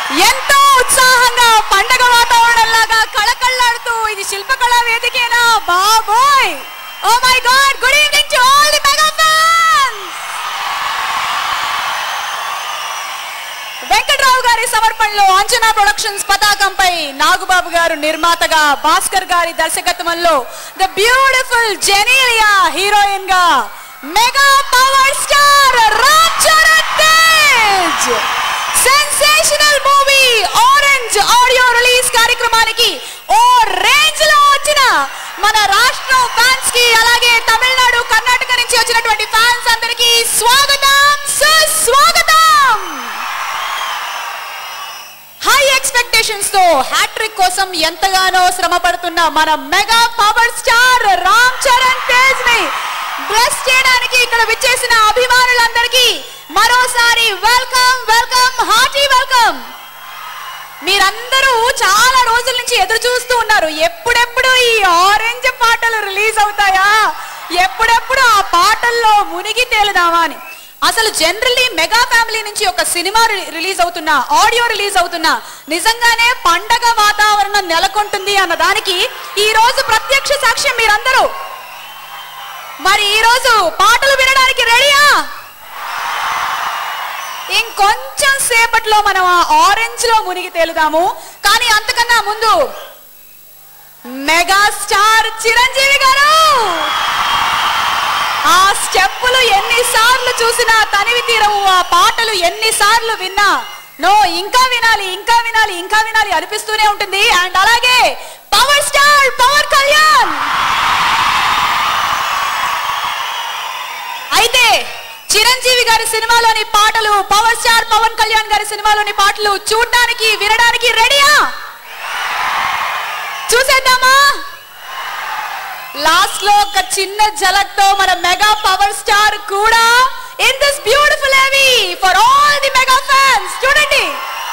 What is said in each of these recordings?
ఎంతో ఉత్సాహంగా పండగ వాతావరణంలాగా కళకళ్ళాడుతూ ఇది శిల్పకళా వేదికేనా బాబోయ్ oh my god good evening to all the mega fans Venkatrao గారి సమర్పణలో అంజనా ప్రొడక్షన్స్ పతాకంపై నాగుబాబు గారు నిర్మాతగా భాస్కర్ గారి దర్శకత్వంలో ద బ్యూటిఫుల్ జెనీలియా హీరోయిన్ గా mega power star Ram Charan Tej sensational movie orange audio release కార్యక్రమానికి ఓ రేంజ్ లో వచ్చిన మన రాష్ట్రం ఫ్యాన్స్ కి అలాగే తమిళనాడు కర్ణాటక నుంచి వచ్చినటువంటి ఫ్యాన్స్ అందరికీ స్వాగతం సుస్వాగతం హై ఎక్స్పెక్టేషన్స్ తో హ్యాట్రిక్ కోసం ఎంతగానో శ్రమ పడుతున్న మన mega power star Ram Charan Tej ని బ్లెస్ చేయడానికి ఇక్కడ విచ్చేసిన అభిమానులందరికీ మరోసారి వెల్కమ్ వెల్కమ్ హార్టీ వెల్కమ్ మీరందరూ చాలా రోజుల నుంచి ఎదురు చూస్తూ ఉన్నారు ఎప్పుడెప్పుడు ఈ ఆరెంజ్ పాటలు రిలీజ్ అవుతాయా ఎప్పుడెప్పుడు ఆ పాటల్లో మునిగి తేలుదామా అని అసలు జనరల్లీ మెగా ఫ్యామిలీ నుంచి ఒక సినిమా రి- రిలీజ్ అవుతున్నా ఆడియో రిలీజ్ అవుతున్నా నిజంగానే పండగ వాతావరణం నెలకొంటుంది అన్న దానికి ఈ రోజు ప్రత్యక్ష సాక్ష్యం మీరందరూ మరి ఈ రోజు పాటలు వినడానికి రెడీయా ఇంకొంచెం సేపట్లో మనం ఆ ఆరెంజ్ లో మునిగి తేలుదాము కానీ అంతకన్నా ముందు మెగాస్టార్ చిరంజీవి గారు ఆ స్టెప్పులు ఎన్నిసార్లు చూసినా తనివి తీరవు ఆ పాటలు ఎన్నిసార్లు విన్నా నో ఇంకా వినాలి ఇంకా వినాలి ఇంకా వినాలి అనిపిస్తూనే ఉంటుంది అండ్ అలాగే పవర్ స్టార్ పవర్ కళ్యాణ్ అయితే చిరంజీవి గారి సినిమాలోని పాటలు పవర్ స్టార్ పవన్ కళ్యాణ్ గారి సినిమాలోని పాటలు చూడడానికి వినడానికి రెడీయా చూసేద్దామా లాస్ట్ లో ఒక చిన్న झलक తో మన మెగా పవర్ స్టార్ కూడా in this beautiful heavy for all the mega fans చూడండి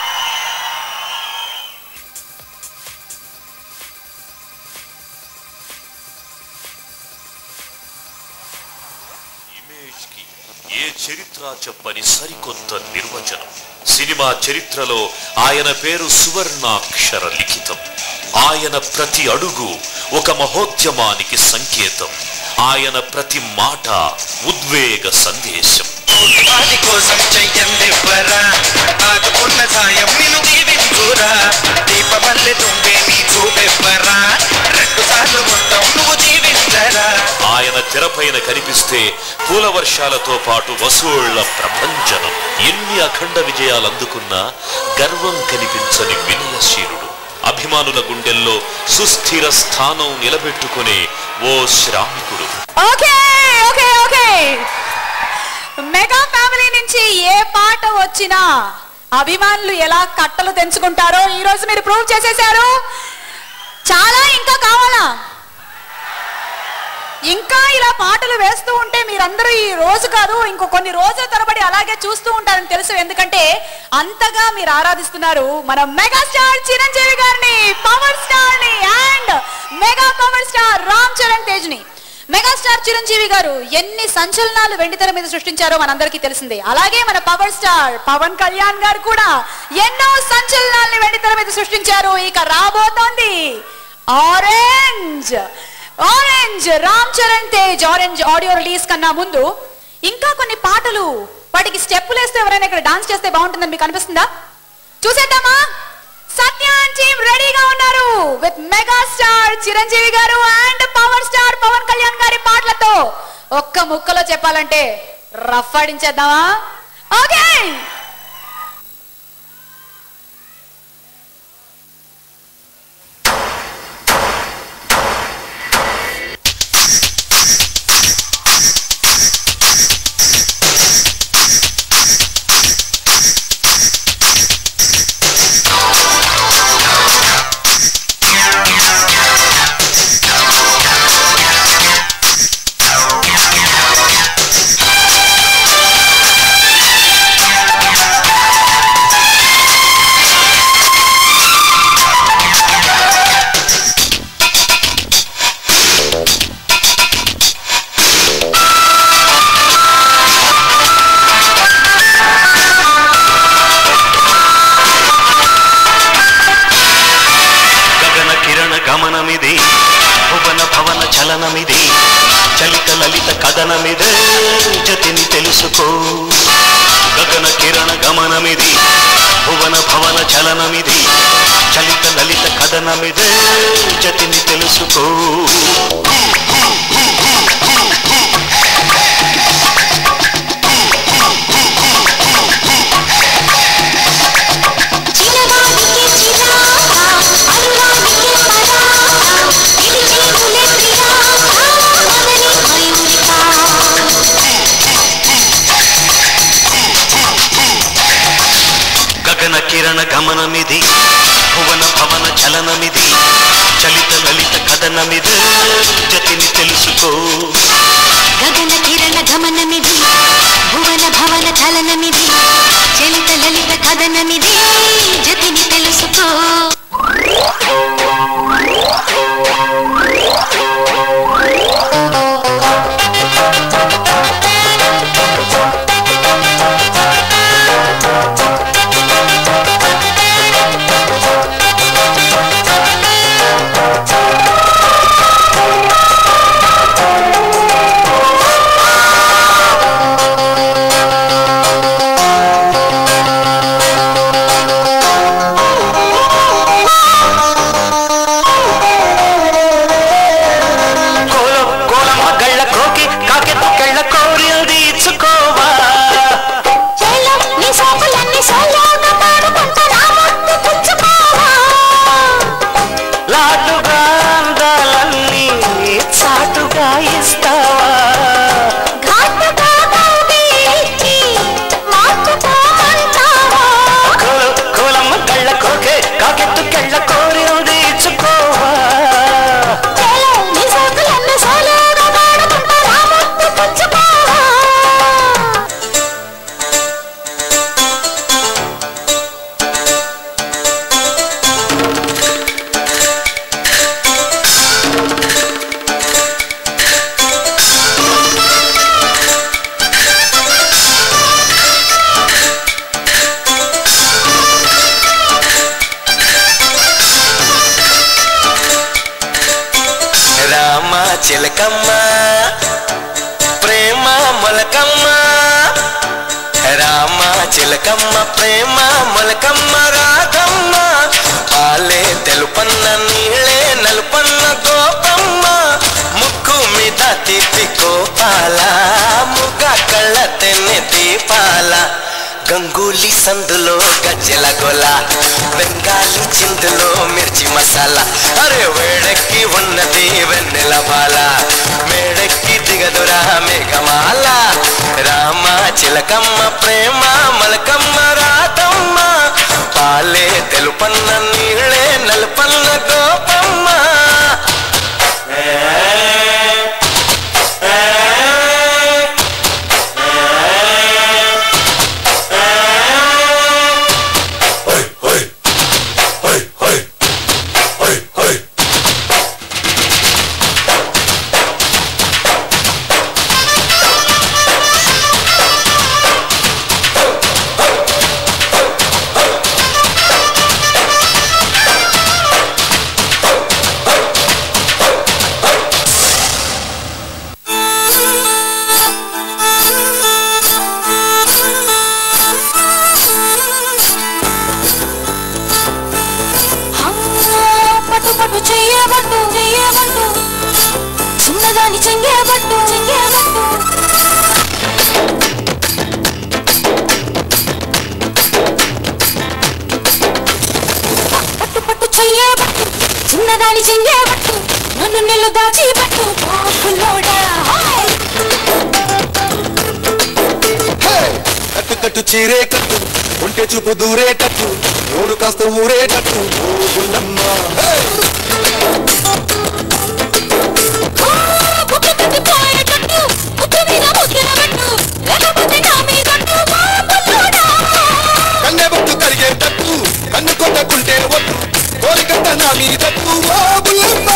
ఇమేజ్ కి ఏ చరిత్ర చెప్పని సరికొత్త నిర్వచనం సినిమా చరిత్రలో ఆయన పేరు సువర్ణాక్షర లిఖితం ఆయన ప్రతి అడుగు ఒక మహోద్యమానికి సంకేతం ఆయన ప్రతి మాట ఉద్వేగ సందేశం వాటి కోసం చెయ్యందివ్వరా ఆకుకున్న సాయం నిన్ను దీవించురా దీపమల్లె తుంబే నీ చూపెవ్వరా రెండు సార్లు మొత్తం నువ్వు జీవించరా ఆయన తెరపైన కనిపిస్తే పూల వర్షాలతో పాటు వసూళ్ల ప్రపంచనం ఎన్ని అఖండ విజయాలు అందుకున్నా గర్వం కనిపించని వినయశీలుడు అభిమానుల గుండెల్లో సుస్థిర స్థానం నిలబెట్టుకునే ఓ శ్రామికుడు okay okay okay mega family నుంచి ఏ పాట వచ్చినా అభిమానులు ఎలా కట్టలు తెంచుకుంటారో ఈ రోజు మీరు ప్రూవ్ చేసేశారు చాలా ఇంకా కావాలా ఇంకా ఇలా పాటలు వేస్తూ ఉంటే మీరందరూ ఈ రోజు కాదు ఇంకో కొన్ని రోజుల తరబడి అలాగే చూస్తూ ఉంటారని తెలుసు ఎందుకంటే అంతగా మీరు ఆరాధిస్తున్నారు మన మెగా స్టార్ చిరంజీవి గారిని పవర్ స్టార్ ని and mega power star Ram Charan Tej ని మెగాస్టార్ చిరంజీవి గారు ఎన్ని సంచలనాలు వెండితెర మీద సృష్టించారో మనందరికీ తెలిసిందే అలాగే మన పవర్ స్టార్ పవన్ కళ్యాణ్ గారు కూడా ఎన్నో సంచలనాల్ని వెండితెర మీద సృష్టించారు ఇక రాబోతోంది orange orange Ram Charan Tej orange audio release కన్నా ముందు ఇంకా కొన్ని పాటలు వాటికి స్టెప్పులు వేస్తే ఎవరైనా ఇక్కడ డాన్స్ చేస్తే బాగుంటుందని మీకు అనిపిస్తుందా చూసేద్దామా సత్య టీమ్ రెడీగా ఉన్నారు విత్ మెగా స్టార్ చిరంజీవి గారు and power star Pawan Kalyan గారి పాటలతో ఒక్క ముక్కలో చెప్పాలంటే రఫ్ ఆడించేద్దామా ఓకే ఆ లలిత కథనమిదే జతిని తెలుసుకో గగన కిరణ గమనమిది భువన భవన చలనమిది చలిత లలిత కథనమిదే జతిని తెలుసుకో చిన్నవాడికి చిరాక అరువానికి పరాక ఇది చేతులే క్రియాక మదని మయూరిక గగన కిరణ గమనమిది భువన భవన చలనమిది చలిత లలిత కథనమిదే జతిని తెలుసుకో గగన కిరణ గమనమిది భువన భవన చలనమిది చలిత లలిత కథనమిది జతిని తెలుసుకో కోల కోలమ్మ గళ్ళ కోకి కాకెత్తు కెళ్ళ కోరిల్ది ఇచ్చుకోవా చెలం నీ సోకులన్నీ సోలోగా పాడుకుంటా నా ముద్దు పుచ్చుకోవా లాటుగా అందాలన్నీ చాటుగా ఇస్తావా ఘాటుగా కౌగిలించి మార్చుకోమంటావా కోల కోలమ్మ గళ్ళ కోకే కాకెత్తు కెళ్ళ కోరిల్ది ఇచ్చుకోవా చెలం నీ సోకులన్నీ సోలోగా పాడుకుంటా నా ముద్దు పుచ్చుకోవా రామ చిలకమ్మ ప్రేమ మొలకమ్మ రామ చిలకమ్మ ప్రేమ మొలకమ్మ రాగమ్మ పాలే తెలుపన్న నీళ్ళే నలుపన్న గోపమ్మ ముక్కు మీద తిప్పి కోపాల ముగ కళ్ళ తెన్నె దీపాల గంగూలీ సందులో గజ్జెల గొల బెంగాలీ చిందులో మిర్చి మసాలా అరే వేడెక్కి ఉన్నది వెన్నెల బాల మేడెక్కి దిగదురా మేఘమాల రామ చిలకమ్మ ప్రేమ మలకమ్మ రాతమ్మ పాలే తెలుపన్న నీళ్ళే నలుపన్న గోపమ్మ పట్టు పట్టు చెయ్యబట్టు చెయ్యబట్టు చిన్నదాని చెంగేబట్టు చెంగేబట్టు పట్టు పట్టు చెయ్యబట్టు చిన్నదాని చెంగేబట్టు నన్ను నిల్లు దాచిబట్టు బాబులోడా హాయ్ కట్టు కట్టు చీరే కట్టు ఉంటే చూపు దూరేటట్టు నోరు కాస్త ఊరేటట్టు ఓ గుండమ్మ హే! బుక్క తగ్గిపోయేటట్టు ముద్దు మీద ముద్దున పెట్టు లేకపోతే నా మీదట్టు బాబులోడా కన్నె బొట్టు కరిగేటట్టు కన్ను కొట్టకుంటే ఒట్టు కోరికంత నా మీదట్టు ఓ గుల్లమ్మ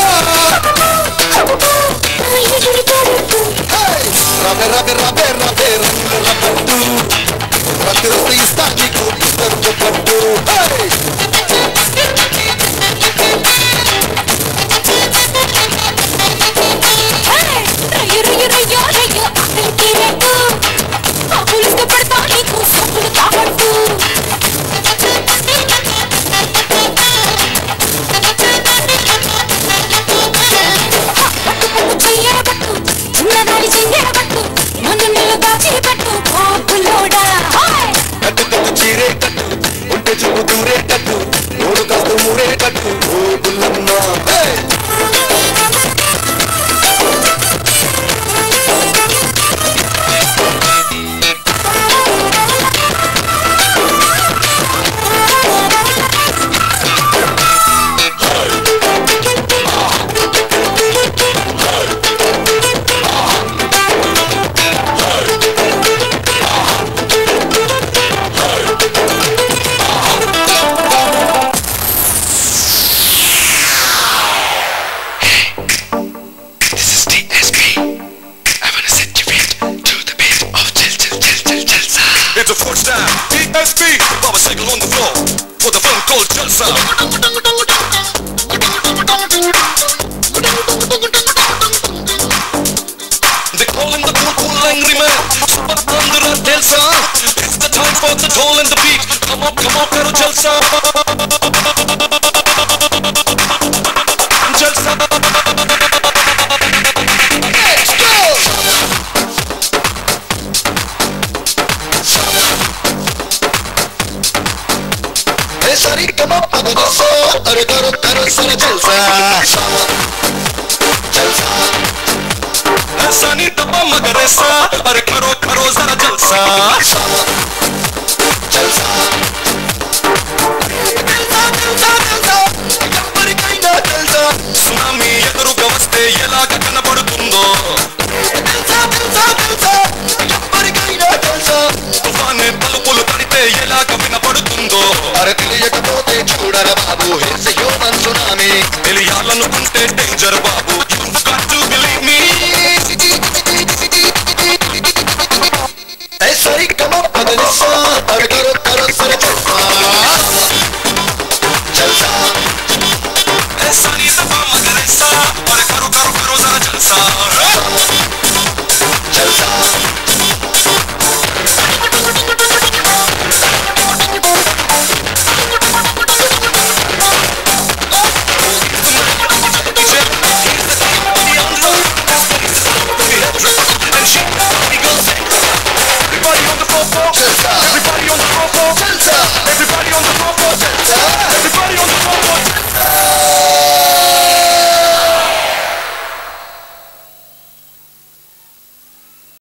హే! రవె రవె రవె రవె రంగు రబ్బట్టు రద్దు ఇస్తా నీకు ఇద్దరు పట్టు హే! రయ్య రయ్య రయ్య రయ్య చూపు దూరేటట్టు నోరు కాస్త ఊరేటట్టు ఓ బుల్లమ్మ హే! This is DSP. I wanna set you beat to the beat of Chil Chil Chil Chil Jalsa. It's a first time. DSP. Baba Cycle on the floor. For the fun called Jalsa. They call him the cool, cool angry man. Super Andhra Delsa. It's the time for the toll and the beat. Come on, come on, Karo Jalsa. Jalsa. Let's go. ఏ సరి కమ పదసో అరే కరో కరో సర జల్సా జల్సా ऐसा नहीं दबा मगर ऐसा अरे करो करो जरा जलसा జల్సా జల్సా జల్సా జల్సా ఎవరికైనా జల్సా సునామీ ఎదురుగా వస్తే ఎలాగ కనబడుతుందో జల్సా జల్సా జల్సా ఎవరికైనా జల్సా తుఫానే తలుపులు తడితే ఎలాగ వినపడుతుందో అరే తెలియకపోతే చూడరా బాబు హిట్స్ హ్యూమన్ సునామీ తెలియాలనుకుంటే డేంజర్ బాబు You got to believe me. ఏ సరి కమ పదసో అరే కరో కరో సర జల్సా